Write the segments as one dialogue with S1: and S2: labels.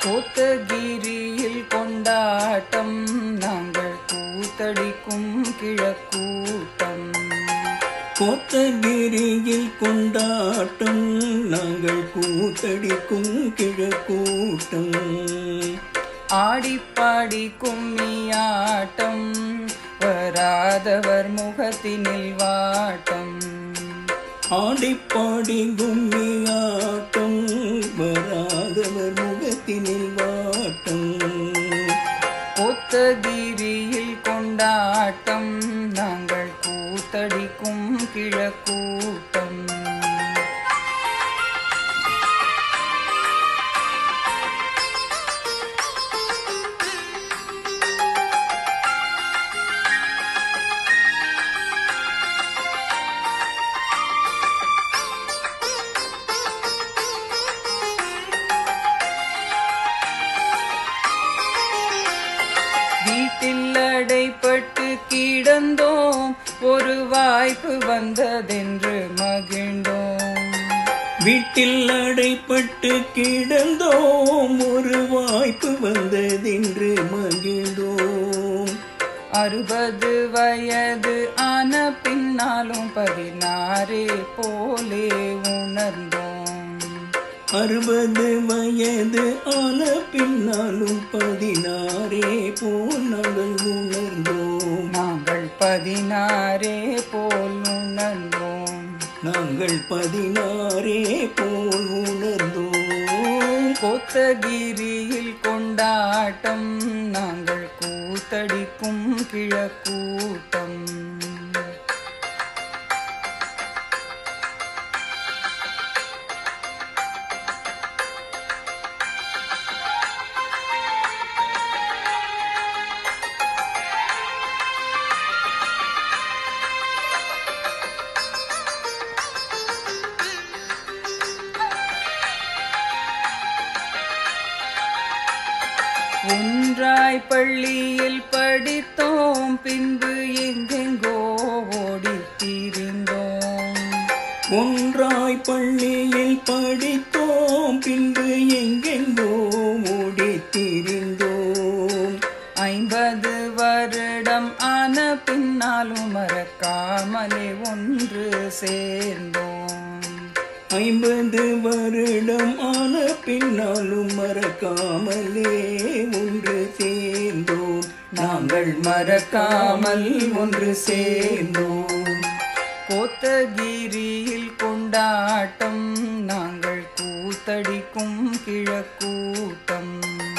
S1: கோத்தகிரியில் கொண்டாட்டம் நாங்கள் கூத்தடிக்கும் கிழக்கூட்டம்
S2: கோத்தகிரியில் கொண்டாட்டம் நாங்கள் கூத்தடிக்கும் கிழக்கூட்டம்
S1: ஆடிப்பாடி கும்மியாட்டம் வராதவர் முகத்தினில் வாட்டம்
S2: ஆடிப்பாடி கும்மியாட்டம் வராதவர் முகத்தினில் வாட்டம்
S1: கோத்தகிரியில் கொண்டாட்டம் நாங்கள் கூத்தடிக்கும் கிழக்கூட்டம் வீட்டில் அடைப்பட்டு கிடந்தோம் ஒரு வாய்ப்பு வந்ததென்று மகிழ்ந்தோம்
S2: வீட்டில் அடைப்பட்டு கிடந்தோம் ஒரு வாய்ப்பு வந்ததென்று மகிழ்ந்தோம்
S1: அறுபது வயது ஆன பின்னாலும் பதினாறே போலே உணர்ந்தோம்
S2: அறுபது வயது ஆன பின்னாலும் பதினாறே போல் நாங்கள் உணர்ந்தோம்
S1: நாங்கள் பதினாறே போல் உணர்ந்தோம்
S2: நாங்கள் பதினாறே போல் உணர்ந்தோம்
S1: கோத்தகிரியில் கொண்டாட்டம் நாங்கள் கூத்தடிக்கும் கிழக்கூட்டம் ஒன்றாய் பள்ளியில் படித்தோம் பின்பு எங்கெங்கோ ஓடித் திரிந்தோம்
S2: ஒன்றாய் பள்ளியில் படித்தோம் பின்பு எங்கெங்கோ ஓடித் திரிந்தோம்
S1: ஐம்பது வருடம் ஆன பின்னாலும் மறக்காமலே ஒன்று சேர்ந்தோம்
S2: ஐம்பது வருடம் ஆன பின்னாலும் மறக்காமலே ஒன்று சேர்ந்தோம்
S1: நாங்கள் மறக்காமல் ஒன்று சேர்ந்தோம் கோத்தகிரியில் கொண்டாட்டம் நாங்கள் கூத்தடிக்கும் கிழக்கூட்டம்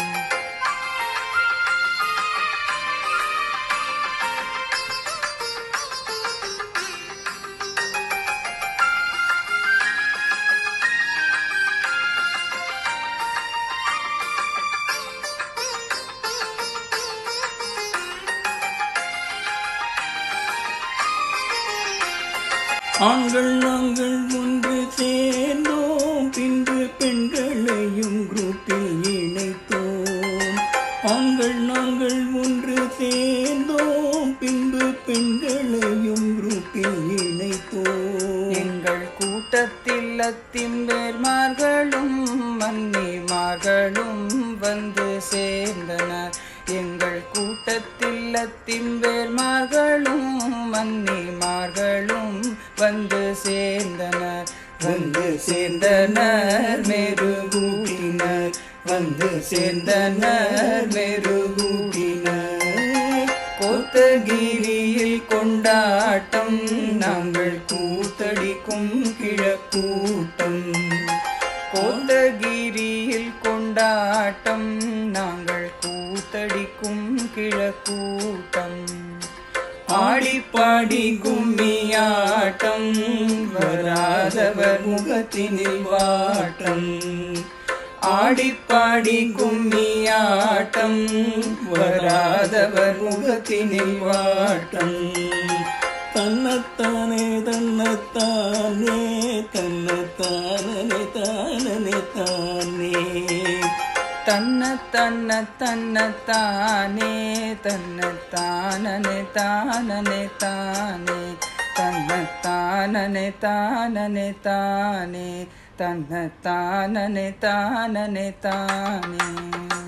S2: ஆண்கள் நாங்கள் ஒன்று சேர்ந்தோம் பின்பு பெண்களையும் குரூப்பில் இணைத்தோம் ஆண்கள் நாங்கள் ஒன்று சேர்ந்தோம் பின்பு பெண்களையும் குரூப்பில் இணைத்தோம்
S1: எங்கள் கூட்டத்தில் அத்திம்பேர்மார்களும் மன்னிமார்களும் வந்து சேர்ந்தனர் எங்கள் கூட்டத்தில் அத்திம்பேர்மார்களும் மன்னிமார்களும் வந்து சேர்ந்தனர் வந்து சேர்ந்தனர் மெருகூட்டினர் வந்து சேர்ந்தனர் மெருகூட்டினர் கோத்தகிரியில் கொண்டாட்டம் நாங்கள் கூத்தடிக்கும் கிழக்கூட்டம் கோத்தகிரியில் கொண்டாட்டம் நாங்கள் கூத்தடிக்கும் கிழக்கூட்டம் ஆடிப்பாடி கும்மியாட்டம் வராதவர் முகத்தினில் வாட்டம் ஆடிப்பாடி கும்மியாட்டம் வராதவர் முகத்தினில் வாட்டம்
S2: தன்னத்தானே தன்னத்தானே தன்னத்தானே தானே தானே
S1: தன்ன தன்ன தன்ன தானே தன்ன தானனே தானனே தானே தன்ன தானனே தானனே தானே தன்ன தானனே தானனே தானே